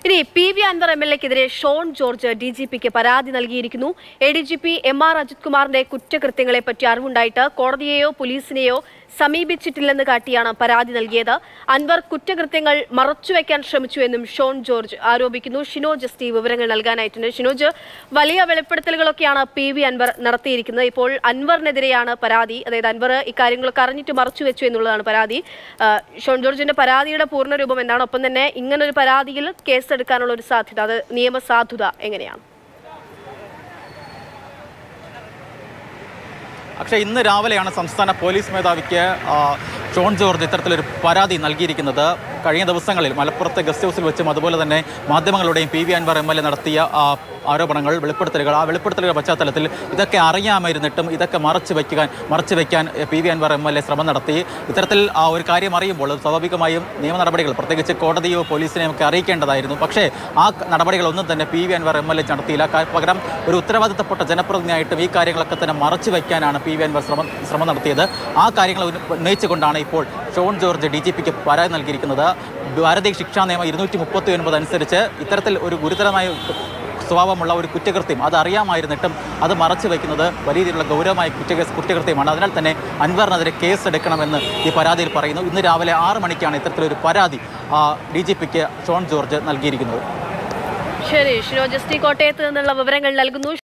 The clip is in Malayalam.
ഇനി P V Anvar M L എക്കെതിരെ ഷോൺ ജോർജ് ഡി ജി പിക്ക് പരാതി നൽകിയിരിക്കുന്നു A D G P M R Ajith കുമാറിന്റെ കുറ്റകൃത്യങ്ങളെ പറ്റി അറിവുണ്ടായിട്ട് കോടതിയെയോ പോലീസിനെയോ സമീപിച്ചിട്ടില്ലെന്ന് കാട്ടിയാണ് പരാതി നൽകിയത് അൻവർ കുറ്റകൃത്യങ്ങൾ മറച്ചുവെക്കാൻ ശ്രമിച്ചുവെന്നും ഷോൺ ജോർജ് ആരോപിക്കുന്നു ഷിനോജ് എസ് ടി വിവരങ്ങൾ നൽകാനായിട്ടുണ്ട് ഷിനോജ് വലിയ വെളിപ്പെടുത്തലുകളൊക്കെയാണ് പി വി അൻവർ നടത്തിയിരിക്കുന്നത് ഇപ്പോൾ അൻവറിനെതിരെയാണ് പരാതി അതായത് അൻവർ ഇക്കാര്യങ്ങളൊക്കെ അറിഞ്ഞിട്ട് മറച്ചുവെച്ചു എന്നുള്ളതാണ് പരാതി ആ, ഷോൺ ജോർജിന്റെ പരാതിയുടെ പൂർണ്ണരൂപം എന്താണ് ഒപ്പം തന്നെ ഇങ്ങനൊരു പരാതിയിൽ കേസെടുക്കാനുള്ള ഒരു സാധ്യത അത് നിയമസാധുത എങ്ങനെയാണ് പക്ഷേ ഇന്ന് രാവിലെയാണ് സംസ്ഥാന പോലീസ് മേധാവിക്ക് ആ, ഷോൺ ജോർജ് ഇത്തരത്തിലൊരു പരാതി നൽകിയിരിക്കുന്നത് കഴിഞ്ഞ ദിവസങ്ങളിൽ മലപ്പുറത്തെ ഗസ്റ്റ് ഹൗസിൽ വെച്ചും അതുപോലെ തന്നെ മാധ്യമങ്ങളുടെയും P V Anvar M L A നടത്തിയ ആ, ആരോപണങ്ങൾ വെളിപ്പെടുത്തലുകൾ ആ വെളിപ്പെടുത്തലുകളുടെ പശ്ചാത്തലത്തിൽ ഇതൊക്കെ അറിയാമായിരുന്നിട്ടും ഇതൊക്കെ മറച്ചു വയ്ക്കാൻ മറച്ചു വയ്ക്കാൻ P V Anvar M L A ശ്രമം നടത്തി ഇത്തരത്തിൽ ആ ഒരു കാര്യം അറിയുമ്പോൾ സ്വാഭാവികമായും നിയമ നടപടികൾ പ്രത്യേകിച്ച് കോടതിയോ പോലീസിനെയോ ഒക്കെ അറിയിക്കേണ്ടതായിരുന്നു പക്ഷേ ആ നടപടികളൊന്നും തന്നെ P V Anvar M L A നടത്തിയില്ല കാ- പകരം ഒരു ഉത്തരവാദിത്തപ്പെട്ട ജനപ്രതിനിധിയായിട്ടും ഈ കാര്യങ്ങളൊക്കെ തന്നെ മറച്ചു വയ്ക്കാനാണ് പി വി അൻവർ ശ്രമം ശ്രമം നടത്തിയത് ആ കാര്യങ്ങൾ ഉന്ന- ഉന്നയിച്ചുകൊണ്ടാണ് ഇപ്പോൾ ഷോൺ ജോർജ് ഡി ജി പിക്ക് പരാതി നൽകിയിരിക്കുന്നത് ഭാരതീയ ശിക്ഷാ നിയമം ഇരുന്നൂറ്റി മുപ്പത്തി ഒൻപത് അനുസരിച്ച് ഇത്തരത്തിൽ ഒരു ഗുരുതരമായ സ്വഭാവമുള്ള ഒരു കുറ്റകൃത്യം അത് അറിയാമായിരുന്നിട്ടും അത് മറച്ചു വയ്ക്കുന്നത് വലിയ രീതിയിലുള്ള ഗൗരവമായ കുറ്റ കുറ്റകൃത്യമാണ് അതിനാൽ തന്നെ അൻവറിനെതിരെ കേസ് എടുക്കണമെന്ന് ഈ പരാതിയിൽ പറയുന്നു ഇന്ന് രാവിലെ ആറ് മണിക്കാണ് ഇത്തരത്തിലൊരു പരാതി ഡി ജി പിക്ക് ഷോൺ ജോർജ് നൽകിയിരിക്കുന്നത് ശരി ഷിനോജ് എസ് ടി കോട്ടയത്ത് നിന്നുള്ള വിവരങ്ങൾ നൽകുന്നു